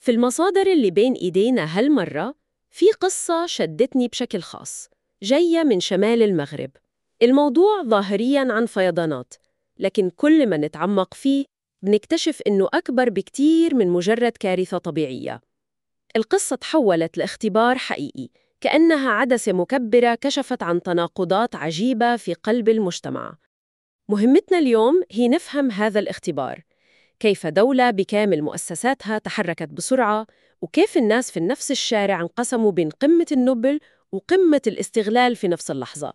في المصادر اللي بين إيدينا هالمرة في قصة شدتني بشكل خاص جاية من شمال المغرب الموضوع ظاهرياً عن فيضانات لكن كل ما نتعمق فيه بنكتشف إنه أكبر بكتير من مجرد كارثة طبيعية القصة تحولت لاختبار حقيقي كأنها عدسة مكبرة كشفت عن تناقضات عجيبة في قلب المجتمع مهمتنا اليوم هي نفهم هذا الاختبار كيف دولة بكامل مؤسساتها تحركت بسرعة وكيف الناس في نفس الشارع انقسموا بين قمة النبل وقمة الاستغلال في نفس اللحظة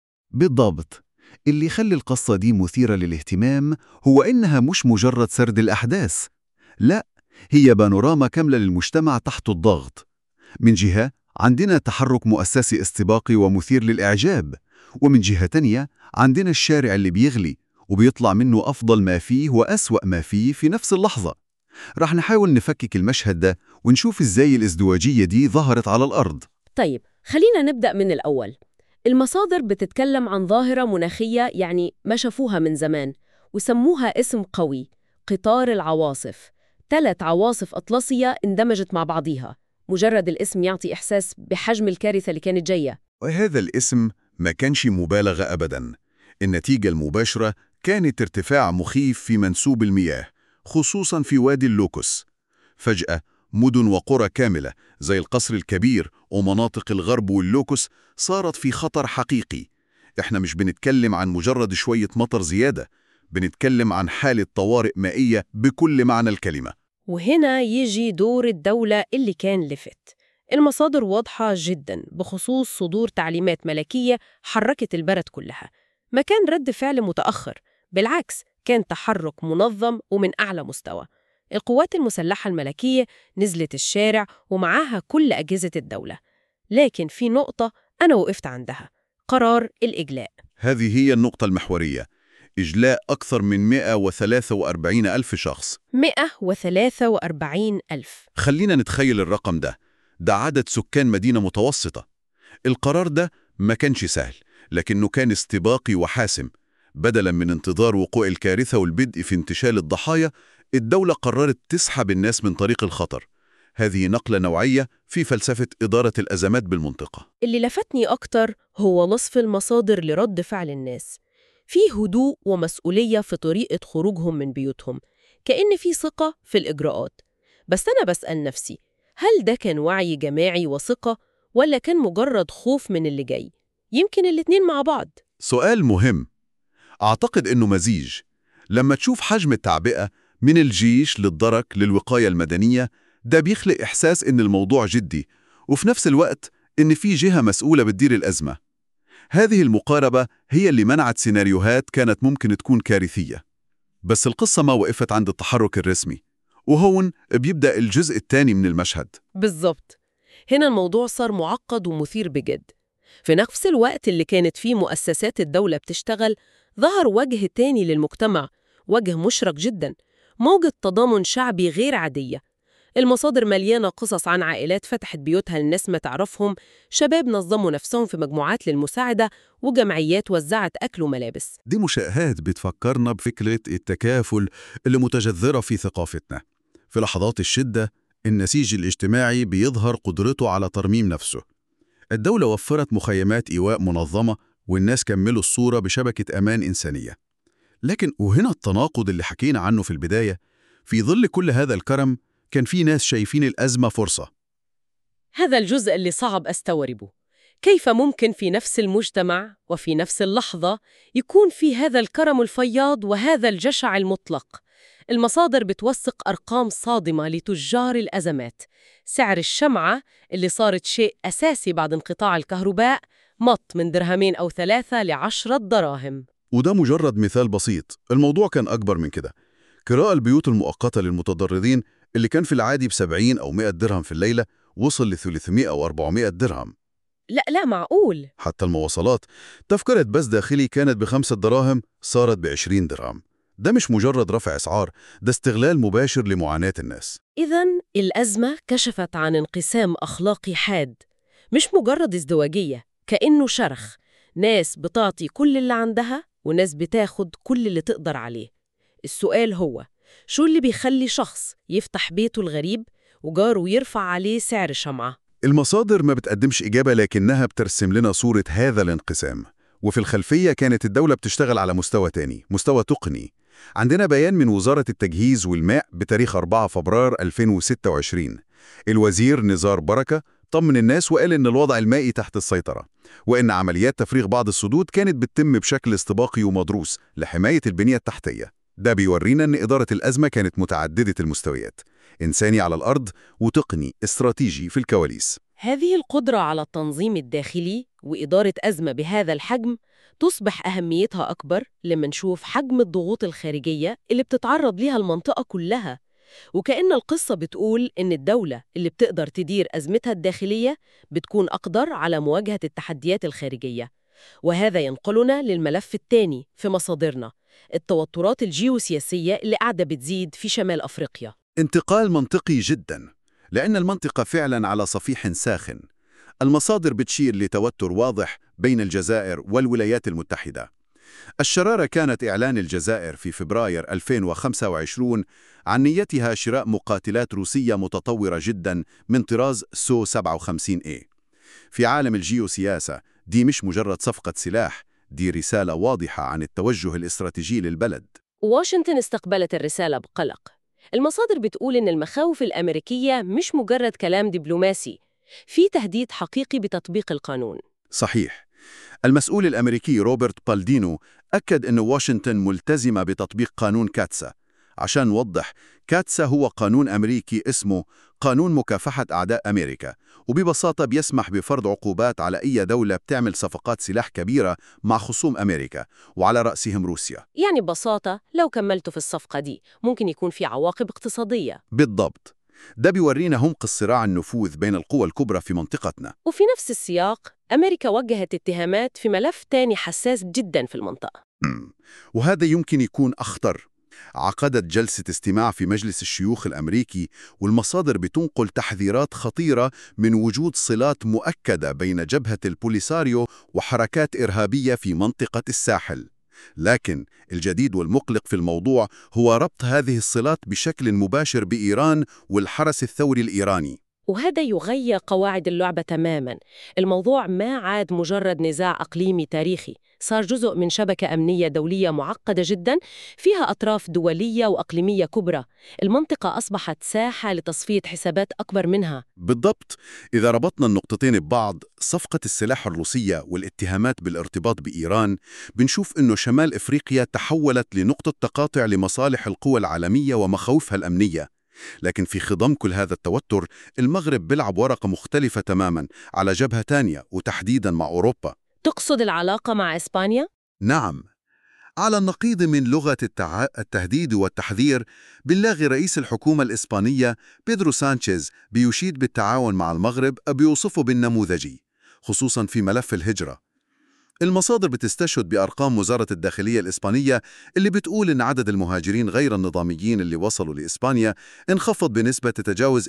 بالضبط اللي يخلي القصة دي مثيرة للاهتمام هو إنها مش مجرد سرد الأحداث لا هي بانوراما كاملة للمجتمع تحت الضغط من جهة عندنا تحرك مؤسسي استباقي ومثير للإعجاب ومن جهة تانية عندنا الشارع اللي بيغلي وبيطلع منه أفضل ما فيه وأسوأ ما فيه في نفس اللحظة رح نحاول نفكك المشهد ده ونشوف إزاي الازدواجية دي ظهرت على الأرض طيب خلينا نبدأ من الأول المصادر بتتكلم عن ظاهرة مناخية يعني ما شافوها من زمان وسموها اسم قوي قطار العواصف ثلاث عواصف أطلسية اندمجت مع بعضيها مجرد الاسم يعطي إحساس بحجم الكارثة اللي كانت جاية وهذا الاسم ما كانش مبالغة أبداً النتيجة المباشرة كانت ارتفاع مخيف في منسوب المياه خصوصاً في وادي اللوكس فجأة مدن وقرى كاملة زي القصر الكبير ومناطق الغرب واللوكس صارت في خطر حقيقي احنا مش بنتكلم عن مجرد شوية مطر زيادة بنتكلم عن حالة طوارئ مائية بكل معنى الكلمة وهنا يجي دور الدولة اللي كان لفت المصادر واضحة جدا بخصوص صدور تعليمات ملكية حركت البلد كلها ما كان رد فعل متأخر بالعكس كان تحرك منظم ومن أعلى مستوى القوات المسلحة الملكية نزلت الشارع ومعاها كل أجهزة الدولة لكن في نقطة أنا وقفت عندها قرار الإجلاء هذه هي النقطة المحورية إجلاء أكثر من 143 ألف شخص 143 ألف خلينا نتخيل الرقم ده ده عدد سكان مدينة متوسطة القرار ده ما كانش سهل لكنه كان استباقي وحاسم بدلا من انتظار وقوع الكارثة والبدء في انتشال الضحايا الدولة قررت تسحب الناس من طريق الخطر هذه نقلة نوعية في فلسفة إدارة الأزمات بالمنطقة اللي لفتني أكتر هو نصف المصادر لرد فعل الناس في هدوء ومسؤولية في طريقة خروجهم من بيوتهم كأن في ثقة في الإجراءات بس أنا بسأل نفسي هل ده كان وعي جماعي وثقة ولا كان مجرد خوف من اللي جاي؟ يمكن الاتنين مع بعض سؤال مهم أعتقد إنه مزيج لما تشوف حجم التعبئة من الجيش للدرك للوقاية المدنية ده بيخلق إحساس إن الموضوع جدي وفي نفس الوقت إن في جهة مسؤولة بتدير الأزمة هذه المقاربة هي اللي منعت سيناريوهات كانت ممكن تكون كارثية بس القصة ما وقفت عند التحرك الرسمي وهون بيبدأ الجزء الثاني من المشهد بالظبط هنا الموضوع صار معقد ومثير بجد في نفس الوقت اللي كانت فيه مؤسسات الدولة بتشتغل ظهر وجه تاني للمجتمع وجه مشرق جدا موجة تضامن شعبي غير عادية المصادر مليانة قصص عن عائلات فتحت بيوتها للناس ما تعرفهم شباب نظموا نفسهم في مجموعات للمساعدة وجمعيات وزعت أكل وملابس دي مشاهات بتفكرنا بفكرة التكافل اللي متجذرة في ثقافتنا في لحظات الشدة النسيج الاجتماعي بيظهر قدرته على ترميم نفسه الدولة وفرت مخيمات إيواء منظمة والناس كملوا الصورة بشبكة أمان إنسانية لكن وهنا التناقض اللي حكينا عنه في البداية في ظل كل هذا الكرم كان في ناس شايفين الأزمة فرصة هذا الجزء اللي صعب أستوعبه كيف ممكن في نفس المجتمع وفي نفس اللحظة يكون في هذا الكرم الفياض وهذا الجشع المطلق؟ المصادر بتوثق أرقام صادمة لتجار الأزمات سعر الشمعة اللي صارت شيء أساسي بعد انقطاع الكهرباء مط من درهمين أو ثلاثة لعشرة دراهم وده مجرد مثال بسيط الموضوع كان أكبر من كده كراء البيوت المؤقتة للمتضررين اللي كان في العادي ب 70 أو 100 درهم في الليلة وصل ل 300 أو 400 درهم لا لا معقول حتى المواصلات تذكرة بس داخلي كانت بخمسة دراهم صارت ب 20 درهم ده مش مجرد رفع أسعار ده استغلال مباشر لمعاناة الناس إذا الأزمة كشفت عن انقسام أخلاقي حاد مش مجرد ازدواجية كأنه شرخ ناس بتعطي كل اللي عندها وناس بتاخد كل اللي تقدر عليه السؤال هو شو اللي بيخلي شخص يفتح بيته الغريب وجاره يرفع عليه سعر الشمعة المصادر ما بتقدمش إجابة لكنها بترسم لنا صورة هذا الانقسام وفي الخلفية كانت الدولة بتشتغل على مستوى تاني مستوى تقني عندنا بيان من وزارة التجهيز والماء بتاريخ 4 فبراير 2026 الوزير نزار بركة طمن الناس وقال إن الوضع المائي تحت السيطرة وإن عمليات تفريغ بعض السدود كانت بتتم بشكل استباقي ومدروس لحماية البنية التحتية ده بيورينا إن إدارة الأزمة كانت متعددة المستويات إنساني على الأرض وتقني استراتيجي في الكواليس هذه القدرة على التنظيم الداخلي وإدارة أزمة بهذا الحجم تصبح أهميتها أكبر لما نشوف حجم الضغوط الخارجية اللي بتتعرض ليها المنطقة كلها وكأن القصة بتقول إن الدولة اللي بتقدر تدير أزمتها الداخلية بتكون أقدر على مواجهة التحديات الخارجية وهذا ينقلنا للملف الثاني في مصادرنا التوترات الجيوسياسية اللي قاعدة بتزيد في شمال أفريقيا انتقال منطقي جدا لأن المنطقة فعلا على صفيح ساخن المصادر بتشير لتوتر واضح بين الجزائر والولايات المتحدة الشرارة كانت إعلان الجزائر في فبراير 2025 عن نيتها شراء مقاتلات روسية متطورة جدا من طراز سو 57A في عالم الجيوسياسة دي مش مجرد صفقة سلاح دي رسالة واضحة عن التوجه الاستراتيجي للبلد واشنطن استقبلت الرسالة بقلق المصادر بتقول إن المخاوف الأمريكية مش مجرد كلام دبلوماسي في تهديد حقيقي بتطبيق القانون صحيح المسؤول الأمريكي روبرت بالدينو أكد أن واشنطن ملتزمة بتطبيق قانون كاتسا عشان نوضح كاتسا هو قانون أمريكي اسمه قانون مكافحة أعداء أمريكا وببساطة بيسمح بفرض عقوبات على أي دولة بتعمل صفقات سلاح كبيرة مع خصوم أمريكا وعلى رأسهم روسيا يعني ببساطة لو كملتوا في الصفقة دي ممكن يكون في عواقب اقتصادية بالضبط ده بيورينا عمق الصراع النفوذ بين القوى الكبرى في منطقتنا وفي نفس السياق أمريكا وجهت اتهامات في ملف تاني حساس جدا في المنطقة مم. وهذا يمكن يكون أخطر عقدت جلسة استماع في مجلس الشيوخ الأمريكي والمصادر بتنقل تحذيرات خطيرة من وجود صلات مؤكدة بين جبهة البوليساريو وحركات إرهابية في منطقة الساحل لكن الجديد والمقلق في الموضوع هو ربط هذه الصلات بشكل مباشر بإيران والحرس الثوري الإيراني وهذا يغير قواعد اللعبة تماما الموضوع ما عاد مجرد نزاع أقليمي تاريخي صار جزء من شبكة أمنية دولية معقدة جدا فيها أطراف دولية وأقليمية كبرى المنطقة أصبحت ساحة لتصفية حسابات أكبر منها بالضبط إذا ربطنا النقطتين ببعض صفقة السلاح الروسية والاتهامات بالارتباط بإيران بنشوف أنه شمال إفريقيا تحولت لنقطة تقاطع لمصالح القوى العالمية ومخاوفها الأمنية لكن في خضم كل هذا التوتر المغرب بيلعب ورقة مختلفة تماما على جبهة تانية وتحديدا مع أوروبا تقصد العلاقة مع إسبانيا؟ نعم على النقيض من لغة التع... التهديد والتحذير بنلاغي رئيس الحكومة الإسبانية بيدرو سانشيز بيشيد بالتعاون مع المغرب بيوصفه بالنموذجي خصوصا في ملف الهجرة المصادر بتستشهد بأرقام وزارة الداخلية الإسبانية اللي بتقول إن عدد المهاجرين غير النظاميين اللي وصلوا لإسبانيا انخفض بنسبة تتجاوز 42%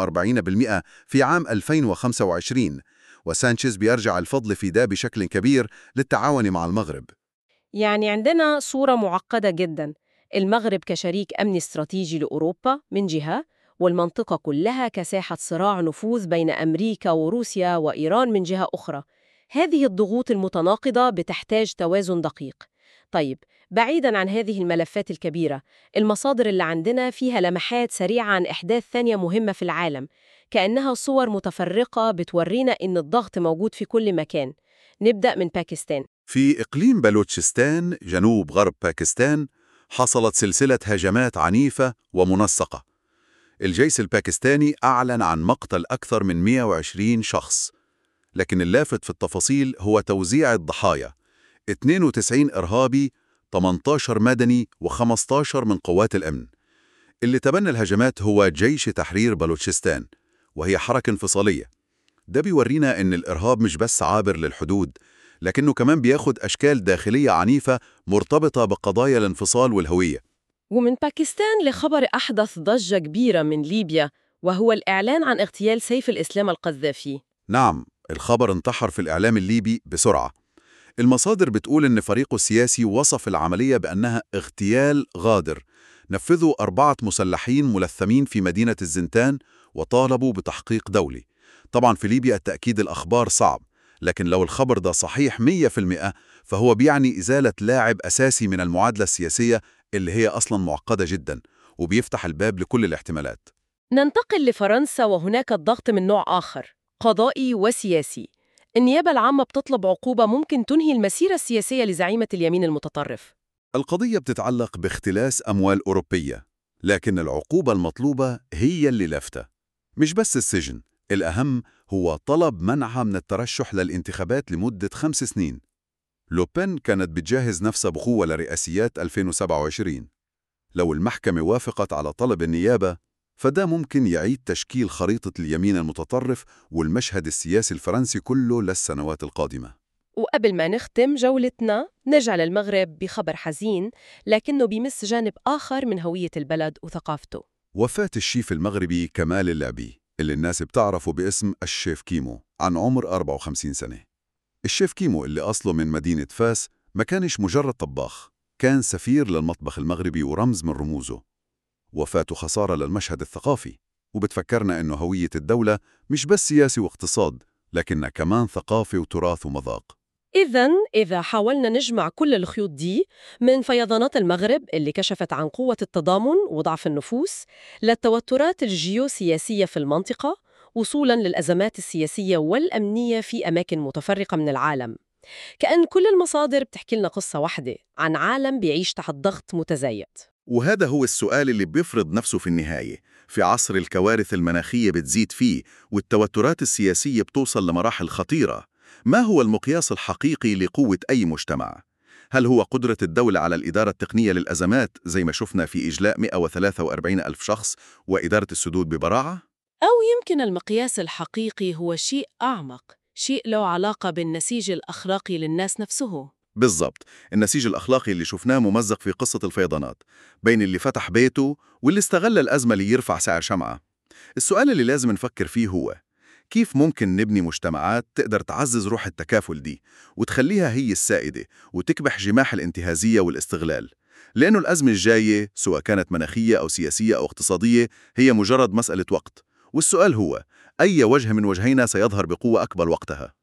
في عام 2025 وسانشيز بيرجع الفضل في ده بشكل كبير للتعاون مع المغرب يعني عندنا صورة معقدة جدا المغرب كشريك أمني استراتيجي لأوروبا من جهة والمنطقة كلها كساحة صراع نفوذ بين أمريكا وروسيا وإيران من جهة أخرى هذه الضغوط المتناقضة بتحتاج توازن دقيق طيب بعيداً عن هذه الملفات الكبيرة المصادر اللي عندنا فيها لمحات سريعة عن إحداث ثانية مهمة في العالم كأنها صور متفرقة بتورينا إن الضغط موجود في كل مكان نبدأ من باكستان في إقليم بلوتشستان جنوب غرب باكستان حصلت سلسلة هجمات عنيفة ومنسقة الجيش الباكستاني أعلن عن مقتل أكثر من 120 شخص لكن اللافت في التفاصيل هو توزيع الضحايا 92 إرهابي 18 مدني و15 من قوات الأمن اللي تبنى الهجمات هو جيش تحرير بلوتشستان وهي حركة انفصالية ده بيورينا إن الإرهاب مش بس عابر للحدود لكنه كمان بياخد أشكال داخلية عنيفة مرتبطة بقضايا الانفصال والهوية ومن باكستان لخبر أحدث ضجة كبيرة من ليبيا وهو الإعلان عن اغتيال سيف الإسلام القذافي نعم الخبر انتحر في الإعلام الليبي بسرعة المصادر بتقول إن فريقه السياسي وصف العملية بأنها اغتيال غادر نفذوا أربعة مسلحين ملثمين في مدينة الزنتان وطالبوا بتحقيق دولي طبعا في ليبيا تأكيد الأخبار صعب لكن لو الخبر ده صحيح 100% فهو بيعني إزالة لاعب أساسي من المعادلة السياسية اللي هي أصلا معقدة جدا وبيفتح الباب لكل الاحتمالات ننتقل لفرنسا وهناك الضغط من نوع آخر قضائي وسياسي النيابة العامة بتطلب عقوبة ممكن تنهي المسيرة السياسية لزعيمة اليمين المتطرف القضية بتتعلق باختلاس أموال أوروبية لكن العقوبة المطلوبة هي اللي لافتة مش بس السجن الأهم هو طلب منعها من الترشح للانتخابات لمدة خمس سنين لوبين كانت بتجهز نفسها بقوة لرئاسيات 2027 لو المحكمة وافقت على طلب النيابة فده ممكن يعيد تشكيل خريطة اليمين المتطرف والمشهد السياسي الفرنسي كله للسنوات القادمة وقبل ما نختم جولتنا نرجع للمغرب بخبر حزين لكنه بيمس جانب آخر من هوية البلد وثقافته وفاة الشيف المغربي كمال اللعبي اللي الناس بتعرفه باسم الشيف كيمو عن عمر 54 سنة الشيف كيمو اللي أصله من مدينة فاس ما كانش مجرد طباخ كان سفير للمطبخ المغربي ورمز من رموزه وفاته خسارة للمشهد الثقافي وبتفكرنا إنه هوية الدولة مش بس سياسي واقتصاد لكنها كمان ثقافة وتراث ومذاق إذا إذا حاولنا نجمع كل الخيوط دي من فيضانات المغرب اللي كشفت عن قوة التضامن وضعف النفوس للتوترات الجيوسياسية في المنطقة وصولاً للأزمات السياسية والأمنية في أماكن متفرقة من العالم كأن كل المصادر بتحكي لنا قصة واحدة عن عالم بيعيش تحت ضغط متزايد وهذا هو السؤال اللي بيفرض نفسه في النهاية في عصر الكوارث المناخية بتزيد فيه والتوترات السياسية بتوصل لمراحل خطيرة ما هو المقياس الحقيقي لقوة أي مجتمع؟ هل هو قدرة الدولة على الإدارة التقنية للأزمات زي ما شفنا في إجلاء 143 ألف شخص وإدارة السدود ببراعة؟ أو يمكن المقياس الحقيقي هو شيء أعمق شيء له علاقة بالنسيج الأخلاقي للناس نفسه بالضبط النسيج الأخلاقي اللي شفناه ممزق في قصة الفيضانات بين اللي فتح بيته واللي استغل الأزمة ليرفع سعر شمعة السؤال اللي لازم نفكر فيه هو كيف ممكن نبني مجتمعات تقدر تعزز روح التكافل دي وتخليها هي السائدة وتكبح جماح الانتهازية والاستغلال لأنه الأزمة الجاية سواء كانت مناخية أو سياسية أو اقتصادية هي مجرد مسألة وقت والسؤال هو أي وجه من وجهينا سيظهر بقوة أكبر وقتها